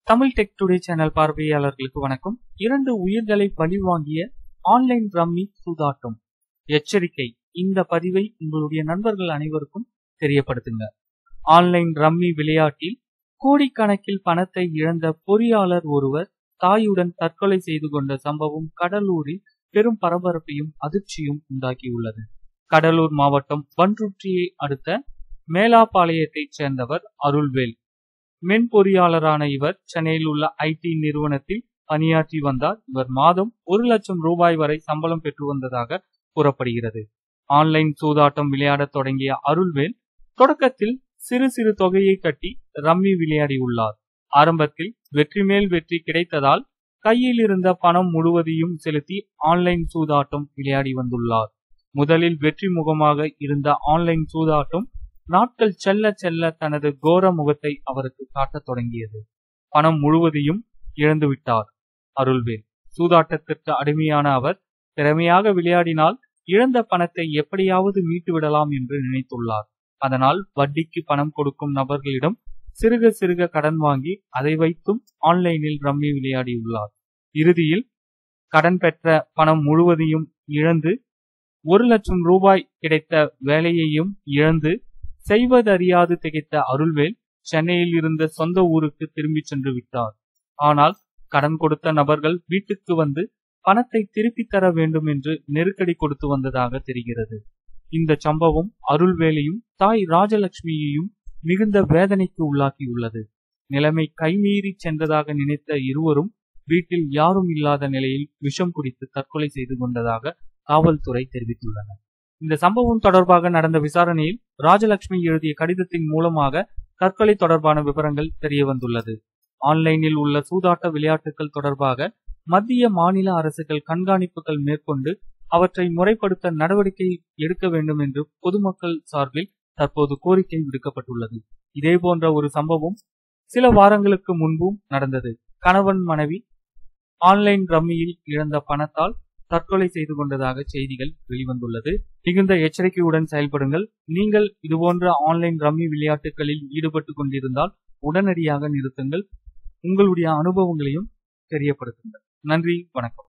Tamil tech today channel பார்வையாளர்களுக்கு வணக்கம் இரண்டு உயிர்களை பலி வாங்கிய ஆன்லைன் ரம்மி சூதாட்டம் எச்சரிக்கை இந்த பதிவை உங்களுடைய நண்பர்கள் அனைவருக்கும் தெரியப்படுத்துங்க ஆன்லைன் ரம்மி விளையாட்டில் கோடிக்கணக்கில் பணத்தை இழந்த பொறியாளர் ஒருவர் தாயுடன் தற்கொலை செய்து கொண்ட சம்பவம் கடலூரில் பெரும் பரபரப்பையும் அதிர்ச்சியும் உண்டாக்கியுள்ளது கடலூர் மாவட்டம் பன்ருட்டியை அடுத்த மேலாப்பாளையத்தைச் சேர்ந்தவர் அருள்வேல் மென்பொறியாளரான இவர் சென்னையில் உள்ள ஐடி நிறுவனத்தில் பணியாற்றி வந்தார் இவர் மாதம் ஒரு லட்சம் ரூபாய் வரை சம்பளம் பெற்று வந்ததாக கூறப்படுகிறது ஆன்லைன் சூதாட்டம் விளையாடத் தொடங்கிய அருள்வேல் தொடக்கத்தில் சிறு சிறு தொகையை கட்டி ரம்மி விளையாடியுள்ளார் ஆரம்பத்தில் வெற்றி மேல் வெற்றி கிடைத்ததால் கையில் இருந்த பணம் முழுவதையும் செலுத்தி ஆன்லைன் சூதாட்டம் விளையாடி வந்துள்ளார் முதலில் வெற்றி முகமாக இருந்த ஆன்லைன் சூதாட்டம் நாட்கள் செல்ல செல்ல தனது கோர முகத்தை அவருக்கு காட்டத் தொடங்கியது பணம் முழுவதையும் இழந்துவிட்டார் அருள்வேல் சூதாட்டத்திற்கு அடிமையான அவர் திறமையாக விளையாடினால் இழந்த பணத்தை எப்படியாவது மீட்டு விடலாம் என்று நினைத்துள்ளார் அதனால் வட்டிக்கு பணம் கொடுக்கும் நபர்களிடம் சிறுக சிறுக கடன் வாங்கி அதை வைத்தும் ஆன்லைனில் ரம்மி விளையாடியுள்ளார் இறுதியில் கடன் பெற்ற பணம் முழுவதையும் இழந்து ஒரு லட்சம் ரூபாய் கிடைத்த வேலையையும் இழந்து செய்வதறியாது திகைத்த அருள்வேல் சென்னையில் இருந்த சொந்த ஊருக்கு திரும்பிச் சென்று விட்டார் ஆனால் கடன் கொடுத்த நபர்கள் வீட்டுக்கு வந்து பணத்தை திருப்பித் தர வேண்டும் என்று நெருக்கடி கொடுத்து வந்ததாக தெரிகிறது இந்த சம்பவம் அருள்வேலையும் தாய் ராஜலட்சுமியையும் மிகுந்த வேதனைக்கு உள்ளாக்கியுள்ளது நிலைமை கைமீறி சென்றதாக நினைத்த இருவரும் வீட்டில் யாரும் இல்லாத நிலையில் விஷம் குடித்து தற்கொலை செய்து கொண்டதாக காவல்துறை தெரிவித்துள்ளனர் இந்த சம்பவம் தொடர்பாக நடந்த விசாரணையில் ராஜலட்சுமி எழுதிய கடிதத்தின் மூலமாக தற்கொலை தொடர்பான விவரங்கள் தெரிய வந்துள்ளது ஆன்லைனில் உள்ள சூதாட்ட விளையாட்டுகள் தொடர்பாக மத்திய மாநில அரசுகள் கண்காணிப்புகள் மேற்கொண்டு அவற்றை முறைப்படுத்த நடவடிக்கை எடுக்க வேண்டும் என்று பொதுமக்கள் சார்பில் தற்போது கோரிக்கை விடுக்கப்பட்டுள்ளது இதே போன்ற ஒரு சம்பவம் சில வாரங்களுக்கு முன்பும் நடந்தது கணவன் மனைவி ஆன்லைன் ரம்மியில் இழந்த பணத்தால் தற்கொலை செய்து கொண்டதாக செய்திகள் வெளிவந்துள்ளது மிகுந்த எச்சரிக்கையுடன் செயல்படுங்கள் நீங்கள் இதுபோன்ற ஆன்லைன் ரம்மி விளையாட்டுகளில் ஈடுபட்டு கொண்டிருந்தால் உடனடியாக நிறுத்துங்கள் உங்களுடைய அனுபவங்களையும் தெரியப்படுத்துங்கள் நன்றி வணக்கம்